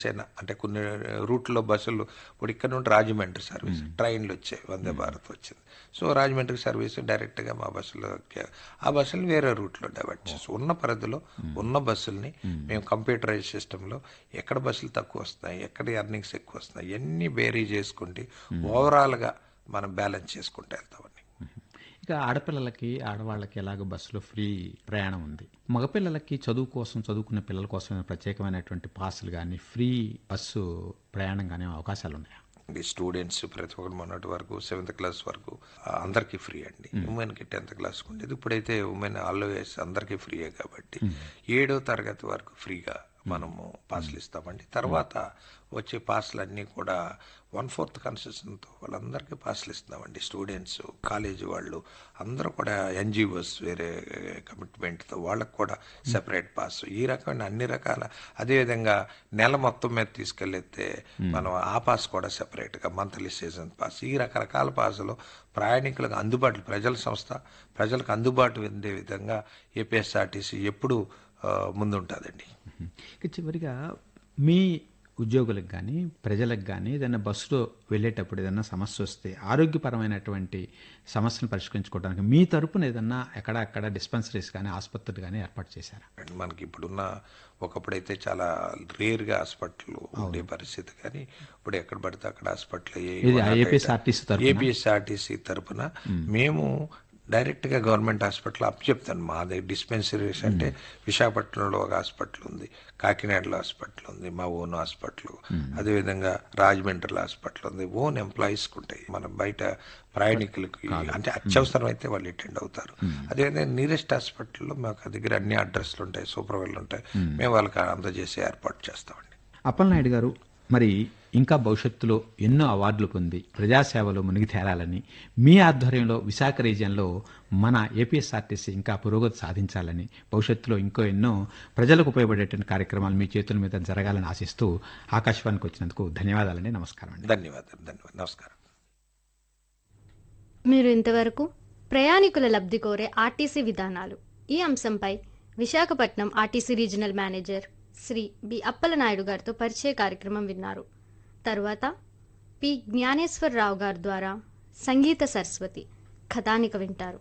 సేన అంటే కొన్ని రూట్లో బస్సులు ఇప్పుడు ఇక్కడ నుండి రాజమండ్రి సర్వీస్ ట్రైన్లు వచ్చాయి వందే భారత్ వచ్చింది సో రాజమండ్రి సర్వీస్ డైరెక్ట్గా మా బస్సులో ఎక్కా- ఆ బస్సులు వేరే రూట్లో డైవర్ట్ చేసి ఉన్న పరిధిలో ఉన్న బస్సుల్ని మేము కంప్యూటరైజ్ సిస్టంలో ఎక్కడ బస్సులు తక్కువ వస్తున్నాయి ఎక్కడ ఎర్నింగ్స్ ఎక్కువ వస్తున్నాయి ఇవన్నీ బేరీ చేసుకుంటే ఓవరాల్గా మనం బ్యాలెన్స్ చేసుకుంటూ వెళ్తామండి ఇక ఆడపిల్లలకి ఆడవాళ్ళకి ఎలాగో బస్సులో ఫ్రీ ప్రయాణం ఉంది మగపిల్లలకి చదువు కోసం చదువుకునే పిల్లల కోసం ప్రత్యేకమైనటువంటి పాసులు కానీ ఫ్రీ బస్సు ప్రయాణం కానీ అవకాశాలు ఉన్నాయా ఈ స్టూడెంట్స్ ప్రతి ఒక్కరు మొన్నటి వరకు సెవెంత్ క్లాస్ వరకు ఆ, అందరికీ ఫ్రీ అండి ఉమెన్కి టెన్త్ క్లాస్ ఉండేది ఇప్పుడైతే ఉమెన్ ఆల్వేస్ అందరికీ ఫ్రీయే కాబట్టి ఏడో తరగతి వరకు ఫ్రీగా మనము పాసులు ఇస్తామండి తర్వాత వచ్చే పాసులు అన్నీ కూడా వన్ ఫోర్త్ కన్సెషన్తో వాళ్ళందరికీ పాసులు ఇస్తున్నామండి స్టూడెంట్స్ కాలేజీ వాళ్ళు అందరూ కూడా ఎన్జిఓస్ వేరే కమిట్మెంట్తో వాళ్ళకు కూడా సెపరేట్ పాస్ ఈ రకమైన అన్ని రకాల అదేవిధంగా నెల మొత్తం మీద తీసుకెళ్ళితే మనం ఆ పాస్ కూడా సెపరేట్గా మంత్లీ సీజన్ పాస్ ఈ రకరకాల పాసులు ప్రయాణికులకు అందుబాటులో ప్రజల సంస్థ ప్రజలకు అందుబాటు ఉండే విధంగా ఏపీఎస్ఆర్టీసీ ఎప్పుడు ముందుంటుందండి ఇక చివరిగా మీ ఉద్యోగులకు కానీ ప్రజలకు కానీ ఏదైనా బస్సులో వెళ్ళేటప్పుడు ఏదైనా సమస్య వస్తే ఆరోగ్యపరమైనటువంటి సమస్యను పరిష్కరించుకోవడానికి మీ తరపున ఏదన్నా ఎక్కడ అక్కడ డిస్పెన్సరీస్ కానీ ఆసుపత్రులు కానీ ఏర్పాటు చేశారా అండ్ మనకి ఇప్పుడున్న ఒకప్పుడైతే చాలా రేర్గా హాస్పిటల్ ఉండే పరిస్థితి కానీ ఇప్పుడు ఎక్కడ పడితే అక్కడ హాస్పిటల్ ఇది ఏపీఎస్ఆర్టీసీ తరపున ఏపీఎస్ఆర్టీసీ తరపున మేము డైరెక్ట్గా గవర్నమెంట్ హాస్పిటల్ అప్ చెప్తాను మా దగ్గర డిస్పెన్సరీస్ అంటే విశాఖపట్నంలో ఒక హాస్పిటల్ ఉంది కాకినాడలో హాస్పిటల్ ఉంది మా ఓన్ హాస్పిటల్ అదేవిధంగా రాజమండ్రిలో హాస్పిటల్ ఉంది ఓన్ ఎంప్లాయీస్కి ఉంటాయి మన బయట ప్రయాణికులకి అంటే అత్యవసరం అయితే వాళ్ళు అటెండ్ అవుతారు అదేవిధంగా నియరెస్ట్ హాస్పిటల్లో మాకు దగ్గర అన్ని అడ్రస్లు ఉంటాయి సూపర్వైజర్లు ఉంటాయి మేము వాళ్ళకి అందజేసే ఏర్పాటు చేస్తామండి అప్పలనాయుడు గారు మరి ఇంకా భవిష్యత్తులో ఎన్నో అవార్డులు పొంది ప్రజాసేవలో మునిగి తేలాలని మీ ఆధ్వర్యంలో విశాఖ రీజియన్లో మన ఏపీఎస్ఆర్టీసీ ఇంకా పురోగతి సాధించాలని భవిష్యత్తులో ఇంకో ఎన్నో ప్రజలకు ఉపయోగపడేటువంటి కార్యక్రమాలు మీ చేతుల మీద జరగాలని ఆశిస్తూ ఆకాశవాణికి వచ్చినందుకు ధన్యవాదాలండి నమస్కారం అండి ధన్యవాదాలు ధన్యవాదాలు నమస్కారం మీరు ఇంతవరకు ప్రయాణికుల లబ్ధి కోరే ఆర్టీసీ విధానాలు ఈ అంశంపై Visakhapatnam RTC regional manager Shri B Appalanaidu గారితో పరిచయ కార్యక్రమం విన్నారు తరువాత పి జ్ఞానేశ్వరరావు గారి ద్వారా సంగీత సరస్వతి కథానిక వింటారు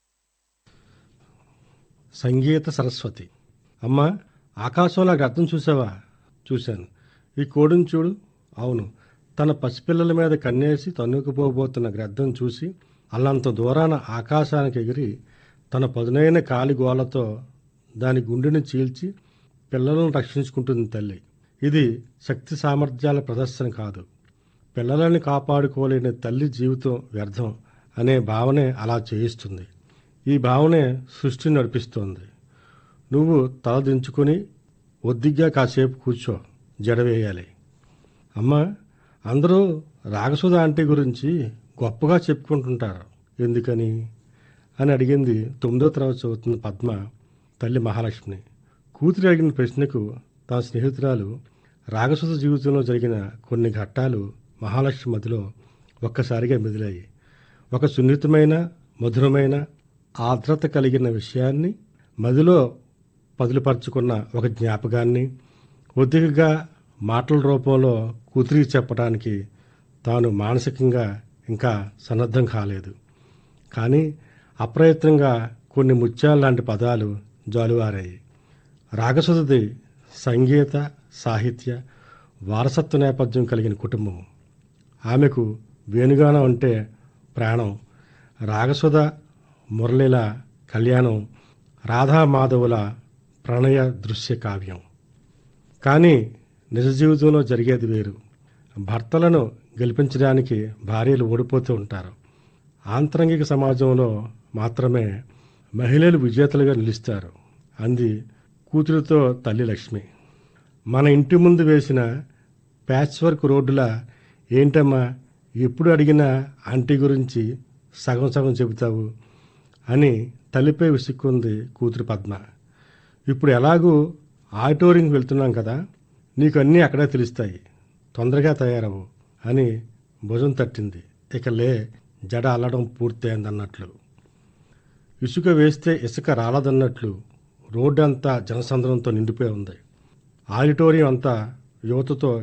సంగీత సరస్వతి అమ్మ ఆకాశంలో అర్థం చూసావా చూశాను ఈ కోడిని చూడు అవును తన పసిపిల్లల మీద కన్నేసి తన్నుకుపోబోతున్న గ్రద్దం చూసి అల్లంత దూరాన ఆకాశానికి ఎగిరి తన పదునైన కాలి గోలతో దాని గుండెని చీల్చి పిల్లలను రక్షించుకుంటుంది తల్లి ఇది శక్తి సామర్థ్యాల ప్రదర్శన కాదు పిల్లలని కాపాడుకోలేని తల్లి జీవితం వ్యర్థం అనే భావనే అలా చేయిస్తుంది ఈ భావనే సృష్టిని నడిపిస్తోంది నువ్వు తల దించుకొని ఒద్దిగ్గా కాసేపు కూర్చో జడవేయాలి అమ్మ అందరూ రాగసుధ ఆంటీ గురించి గొప్పగా చెప్పుకుంటుంటారు ఎందుకని అని అడిగింది తొమ్మిదో తరగతి చదువుతున్న పద్మ తల్లి మహాలక్ష్మిని కూతురు అడిగిన ప్రశ్నకు తన స్నేహితురాలు రాగసుధ జీవితంలో జరిగిన కొన్ని ఘట్టాలు మహాలక్ష్మి మదిలో ఒక్కసారిగా మెదిలాయి ఒక సున్నితమైన మధురమైన ఆర్ద్రత కలిగిన విషయాన్ని మదిలో పదులుపరుచుకున్న ఒక జ్ఞాపకాన్ని ఒద్దికగా మాటల రూపంలో కూతురికి చెప్పడానికి తాను మానసికంగా ఇంకా సన్నద్ధం కాలేదు కానీ అప్రయత్నంగా కొన్ని ముత్యాల లాంటి పదాలు జాలువారాయి రాగసుధది సంగీత సాహిత్య వారసత్వ నేపథ్యం కలిగిన కుటుంబం ఆమెకు వేణుగానం అంటే ప్రాణం రాగసుధ మురళిల కళ్యాణం రాధామాధవుల ప్రణయ దృశ్య కావ్యం కానీ నిజ జీవితంలో జరిగేది వేరు భర్తలను గెలిపించడానికి భార్యలు ఓడిపోతూ ఉంటారు ఆంతరంగిక సమాజంలో మాత్రమే మహిళలు విజేతలుగా నిలుస్తారు అంది కూతురితో తల్లి లక్ష్మి మన ఇంటి ముందు వేసిన ప్యాచ్ వర్క్ రోడ్డులా ఏంటమ్మా ఎప్పుడు అడిగినా ఆంటీ గురించి సగం సగం చెబుతావు అని తల్లిపై విసుక్కుంది కూతురు పద్మ ఇప్పుడు ఎలాగూ ఆడిటోరింగ్ వెళ్తున్నాం కదా నీకు అన్నీ అక్కడే తెలుస్తాయి తొందరగా తయారవు అని భుజం తట్టింది ఇక లే జడ అల్లడం పూర్తయిందన్నట్లు ఇసుక వేస్తే ఇసుక రాలదన్నట్లు రోడ్డు అంతా జనసంద్రంతో నిండిపోయి ఉంది ఆడిటోరియం అంతా యువతతో